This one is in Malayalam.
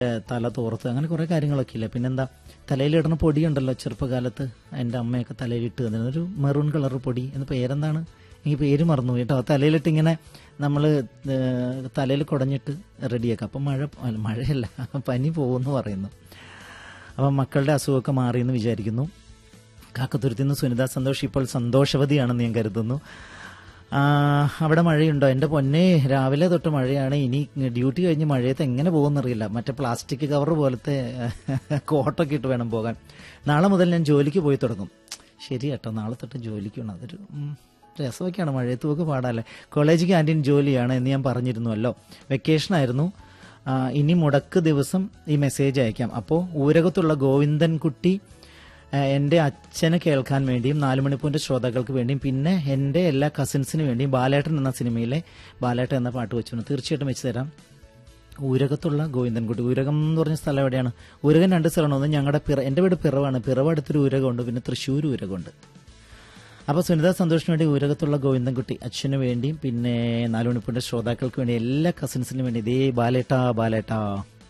തല തോർത്ത് അങ്ങനെ കുറെ കാര്യങ്ങളൊക്കെ ഇല്ല പിന്നെന്താ തലയിലിടുന്ന പൊടിയുണ്ടല്ലോ ചെറുപ്പകാലത്ത് എൻ്റെ അമ്മയൊക്കെ തലയിലിട്ട് തന്നിരുന്ന ഒരു മെറൂൺ കളർ പൊടി എന്ന് പേരെന്താണ് എനിക്ക് പേര് മറന്നു കേട്ടോ തലയിലിട്ട് ഇങ്ങനെ നമ്മൾ തലയിൽ കുടഞ്ഞിട്ട് റെഡിയാക്കാം അപ്പം മഴ അല്ല, മഴയല്ല പനി പോകുമെന്ന് പറയുന്നു അപ്പം മക്കളുടെ അസുഖമൊക്കെ മാറിയെന്ന് വിചാരിക്കുന്നു കാക്കത്തുരുത്തിൽ നിന്ന് സുനിത സന്തോഷ് ഇപ്പോൾ സന്തോഷവതിയാണെന്ന് ഞാൻ കരുതുന്നു ആ, അവിടെ മഴയുണ്ടോ എൻ്റെ പൊന്നെ രാവിലെ തൊട്ട് മഴയാണ് ഇനി ഡ്യൂട്ടി കഴിഞ്ഞ് മഴയത്ത് എങ്ങനെ പോകുമെന്നറിയില്ല മറ്റേ പ്ലാസ്റ്റിക് കവർ പോലത്തെ കോട്ടൊക്കെ ഇട്ട് വേണം പോകാൻ നാളെ മുതൽ ഞാൻ ജോലിക്ക് പോയി തുടങ്ങും ശരി കേട്ടോ നാളെ തൊട്ട് ജോലിക്ക് വേണം അതൊരു ഉം, രസമൊക്കെയാണ് മഴയത്ത് പോക്ക് പാടാല്ലേ കോളേജ് ക്യാൻറ്റീൻ ജോലിയാണ് എന്ന് ഞാൻ പറഞ്ഞിരുന്നുവല്ലോ വെക്കേഷൻ ആയിരുന്നു ആ, ഇനി മുടക്ക് ദിവസം ഈ മെസ്സേജ് അയക്കാം അപ്പോൾ ഊരകത്തുള്ള ഗോവിന്ദൻകുട്ടി ആ, എൻ്റെ അച്ഛനെ കേൾക്കാൻ വേണ്ടിയും നാലുമണിപ്പൂവിൻ്റെ ശ്രോതാക്കൾക്ക് വേണ്ടിയും പിന്നെ എൻ്റെ എല്ലാ കസിൻസിന് വേണ്ടിയും ബാലേട്ടൻ എന്ന സിനിമയിലെ ബാലേട്ടൻ എന്ന പാട്ട് വെച്ചു തീർച്ചയായിട്ടും വെച്ച് തരാം ഊരകത്തുള്ള ഗോവിന്ദൻകുട്ടി ഊരകം എന്ന് പറഞ്ഞ സ്ഥലം എവിടെയാണ് ഊരകം രണ്ട് സ്ഥലമാണ് ഒന്ന് ഞങ്ങളുടെ പിറ എൻ്റെ വീട് പിറവാണ് പിറവ് അടുത്തൊരു ഊരകമുണ്ട് പിന്നെ തൃശ്ശൂർ ഊരകമുണ്ട് അപ്പോൾ സുനിത സന്തോഷിന് വേണ്ടി ഊരകത്തുള്ള ഗോവിന്ദൻകുട്ടി അച്ഛന് വേണ്ടിയും പിന്നെ നാലുമണിപ്പൂവിൻ്റെ ശ്രോതാക്കൾക്ക് വേണ്ടി എല്ലാ കസിൻസിനും വേണ്ടി ഇതേ ബാലേട്ടാ ബാലേട്ടാ